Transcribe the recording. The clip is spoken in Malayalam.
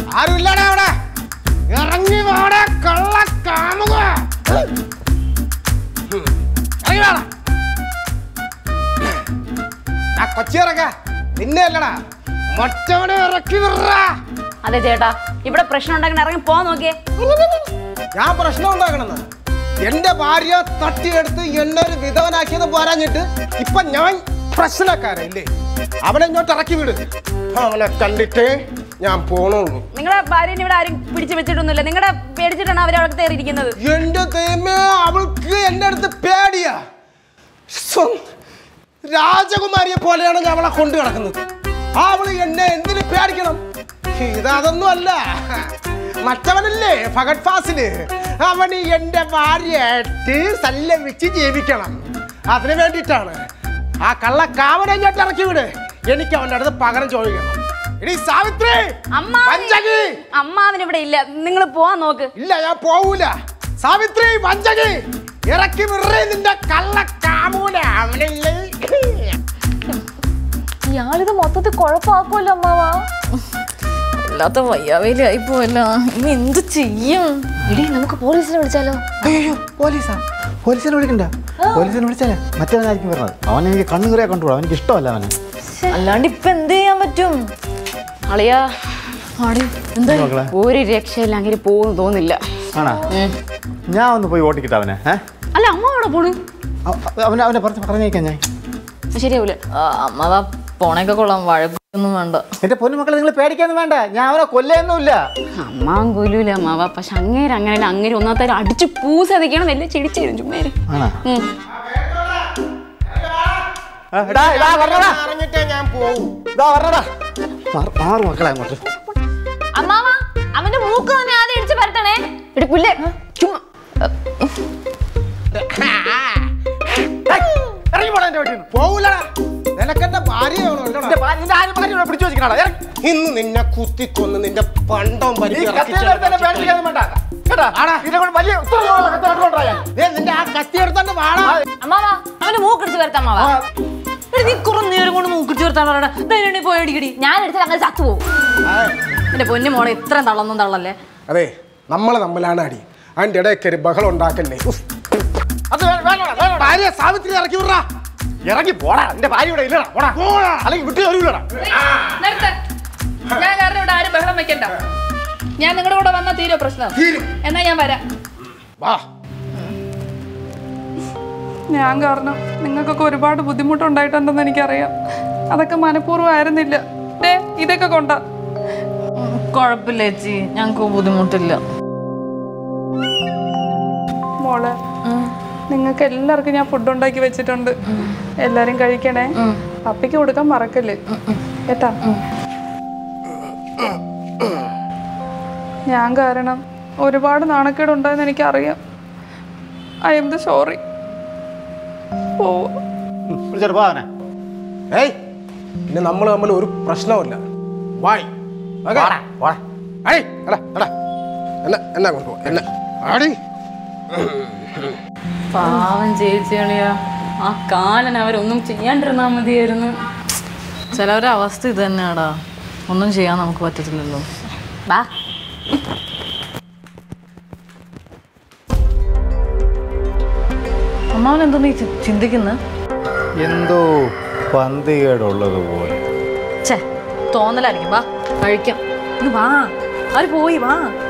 ആരുമില്ലടാ അവിടെ ഇറങ്ങി വാടെ കള്ള കാമുക ഇറങ്ങി വേണം ആ കൊച്ചിറക്ക നിന്നെ അല്ലടാ മറ്റവനെ ഇറക്കി വിടറാ അതെ ചേട്ടാ ഇവിടെ പ്രശ്നം ഉണ്ടാക്കണ ഇറങ്ങി പോവാൻ നോക്കിയേ ഞാൻ പ്രശ്നം ഉണ്ടാക്കണെന്ന് എന്റെ ഭാര്യ തട്ടിയെടുത്ത് എന്നെ ഒരു വിധവനാക്കിയത് പോരാഞ്ഞിട്ട് ഇപ്പൊ ഞാൻ പ്രശ്നക്കാരല്ലേ അവനെ ഇങ്ങോട്ട് ഇറക്കി വിട് അവനെ കണ്ടിട്ടേ ഞാൻ പോണുള്ളൂ നിങ്ങളുടെ ഭാര്യനെ ഇവിടെ ആരും പിടിച്ചു വെച്ചിട്ടൊന്നുമില്ല നിങ്ങളുടെ പേടിച്ചിട്ടാണ് അവർ അവിടെ കയറിയിരിക്കുന്നത് എന്റെ ദൈവമേ അവൾക്ക് എന്റെ അടുത്ത് പേടിയാ സ്വ- രാജകുമാരിയെ പോലെയാണ് ഞാൻ അവളെ കൊണ്ടു കിടക്കുന്നത് അവള് എന്നെ എന്തിനു പേടിക്കണം ഇതൊന്നും അല്ല മറ്റവനല്ലേ ഫഗത് ഫാസില് അവന് എന്റെ ഭാര്യയായിട്ട് സല്ലപിച്ച് ജീവിക്കണം അതിനു വേണ്ടിയിട്ടാണ് ആ കള്ള കാവനെ ഞാൻ ഇറക്കി വിട് എനിക്ക് അവന്റെ അടുത്ത് പകരം ചോദിക്കണം എടി സാവിത്രി പഞ്ചകി അമ്മാവൻ ഇവിടെ ഇല്ല നിങ്ങൾ പോവാൻ നോക്ക് ഇല്ല ഞാൻ പോവൂല സാവിത്രി വഞ്ചകി ഇറക്കി വിടറേ നിന്റെ കള്ള കാമൂല അവനില്ലേ ഇയാളിത് മൊത്തത്തിൽ കുഴപ്പമാക്കുമല്ലോ അമ്മാവാ വല്ലാത്ത വയ്യാവേലി പോയല്ലോ ഇനി എന്ത് ചെയ്യും ഇടി നമുക്ക് പോലീസിനെ വിളിച്ചാലോ അയ്യോ പോലീസാ പോലീസിനെ വിളിക്കണ്ട പോലീസിനെ വിളിച്ചാലേ മറ്റവനായിരിക്കും പറഞ്ഞത് അവൻ എനിക്ക് കണ്ണുകുറിയെ കണ്ടുകൂടാ അവനിക്ക് ഇഷ്ടമല്ല അവനെ അല്ലാണ്ട് ഇപ്പൊ എന്ത് ചെയ്യാൻ പറ്റും അളിയാ ആടി, എന്താ മക്കളെ? ഒരു രക്ഷയില്ല അങ്ങനെ പോകുന്നു തോന്നില്ല ആണാ ഞാൻ ഒന്ന് പോയി ഓട്ടിക്കിട്ട അവനെ ഏ അല്ല അമ്മ അവിടെ പോണു അവ- അവനെ അവനെ പറഞ്ഞ് പറഞ്ഞേക്കാം ഞാൻ ശരിയാവൂല ആ, അമ്മതാ പോണൊക്കെ കൊള്ളാം വഴക്കൊന്നും വേണ്ട എന്റെ പൊന്നുമക്കളെ നിങ്ങൾ പേടിക്കാന്നും വേണ്ട ഞാൻ അവനെ കൊല്ലയൊന്നുമില്ല അമ്മാൻ കൊല്ലൂല അമ്മാവ പക്ഷെ അങ്ങേര് അങ്ങനെ അങ്ങേര് ഒന്നാമത്തെ അടിച്ച് പൂസതിക്കണം വലിയ ചെടിച്ചു തരും ചുമ്മാര് ആണാ ഉം. ആ, എടാ, ഇതാ വരണടാ. അറിഞ്ഞിട്ടേ ഞാൻ പോവും ഇതാ വരണടാ. മാറ് മാറ് മക്കളെ അങ്ങോട്ട് അമ്മാവ അവന്റെ മൂക്ക് തന്നെ ആദ്യം ഇടിച്ച് പരത്തണേ എടി പുല്ലേ ചുമ്മാ ഇറങ്ങി പോടാ എന്റെ വീട്ടിൽ നിന്ന്. പോവൂലടാ നിനക്കെന്റെ ഭാര്യ വേണോ നിന്റെ അല്ലടാ? ഭാര്യ- നിന്റെ ആരും ഭാര്യ ഇവിടെ പിടിച്ചു വെച്ചിട്ടാ ഇറങ്ങി ഇന്ന് നിന്നെ കുത്തിക്കൊന്ന് നിന്റെ പണ്ടം ഈ വലിച്ച് ഇറക്കി കത്തിയുടെ അടുത്ത് എന്നെ പേടിപ്പിക്കാനും വേണ്ട കേട്ടാ ആടാ. ഇതിനെ കൊണ്ട് വലിയ ഉത്തരവുള്ള കത്തി കൊണ്ടുകൊണ്ടാ ഞാൻ. ദേ, നിന്റെ ആ കത്തി എടുത്തോണ്ട് വാടാ അമ്മാവ അവന്റെ മൂക്ക് ഇടിച്ച് പരത്ത അമ്മാവ ആ, എടി, നീ കുറെ നേരം കൊണ്ട് മൂക്കിട്ട് ചേർത്താണോ പോയി അടിക്കടി ഞാൻ എടുത്താൽ അങ്ങനെ ചത്തു പോകും എന്റെ പൊന്നു മോളെ ഇത്രയും തള്ളൊന്നും തള്ളല്ലേ അതെ നമ്മൾ തമ്മിലാണ് അടി അതിന്റെ ഇടയിൽ കയറി ബഹളം ഉണ്ടാക്കല്ലേ ഉഫ്. അത് വേ- വേണോടാ, വേണോടാ. ഭാര്യ സാവിത്രി ഇറക്കി വിടറാ ഇറങ്ങി പോടാ എന്റെ ഭാര്യ ഇവിടെ ഇല്ലടാ പോടാ പോടാ. അല്ലെങ്കിൽ വിട്ടു തരൂലടാ നിർത്ത്. ഞാൻ കാരണം ഇവിടെ ആരും ബഹളം വെക്കണ്ട ഞാൻ നിങ്ങളുടെ കൂടെ വന്നാൽ തീരോ പ്രശ്നം തീരും എന്നാ ഞാൻ വരാം വാ ഞാൻ കാരണം നിങ്ങൾക്കൊക്കെ ഒരുപാട് ബുദ്ധിമുട്ടുണ്ടായിട്ടുണ്ടെന്ന് എനിക്കറിയാം അതൊക്കെ മനഃപൂർവ്വം ആയിരുന്നില്ല ഡേ ഇതൊക്കെ കൊണ്ട കുഴപ്പമില്ല ചേച്ചി ഞങ്ങൾക്ക് ബുദ്ധിമുട്ടില്ല മോളെ നിങ്ങൾക്ക് എല്ലാവർക്കും ഞാൻ ഫുഡ് ഉണ്ടാക്കി വെച്ചിട്ടുണ്ട് എല്ലാരും കഴിക്കണേ പപ്പിക്ക് കൊടുക്കാൻ മറക്കല്ലേ കേട്ടാ ഞാൻ കാരണം ഒരുപാട് നാണക്കേട് ഉണ്ടായെന്ന് എനിക്കറിയാം ഐ എം ദ സോറി പോവാ വിളിച്ചോട്ട് പോ അവനെ ഏയ് പിന്നെ നമ്മൾ തമ്മിൽ ഒരു പ്രശ്നവുമില്ല വായ് ഓക്കേ? പോടാ പോടാ ഏയ് എടാ എടാ എന്നെ എന്നെ കൊണ്ടുപോ എന്നെ ആടി പാവം ചേച്ചിയാളിയാ ആ കാലൻ അവരൊന്നും ചെയ്യാണ്ടിരുന്നാ മതിയായിരുന്നു ചിലവരുടെ അവസ്ഥ ഇത് തന്നെയാടാ ഒന്നും ചെയ്യാൻ നമുക്ക് പറ്റത്തില്ലല്ലോ ബാ അമ്മാവൻ എന്തോ നീ ചി- ചിന്തിക്കുന്നത് എന്തോ പന്തികേടുള്ളത് പോലെ ഛേ തോന്നലായിരിക്കും വാ കഴിക്കാം ഇത് വാ അവര് പോയി വാ